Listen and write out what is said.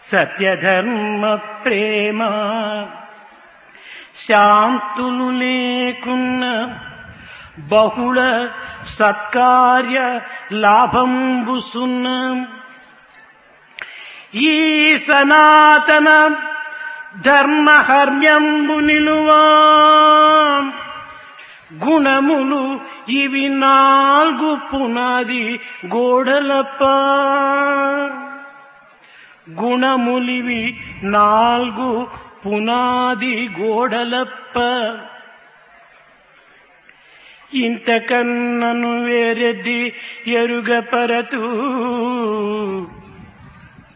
సత్యధర్మ ప్రేమ శాంతులు లేకున్న బహుళ సత్కార్య లాభంబుసున్న ఈ సనాతన ధర్మహర్మ్యంబు నిలువా గుణములు ఇవి నాలుగు పునాది గోడలప్ప గుణములివి నాలుగు పునాది గోడలప్ప ఇంతకన్నను వేరెద్ది ఎరుగపరతూ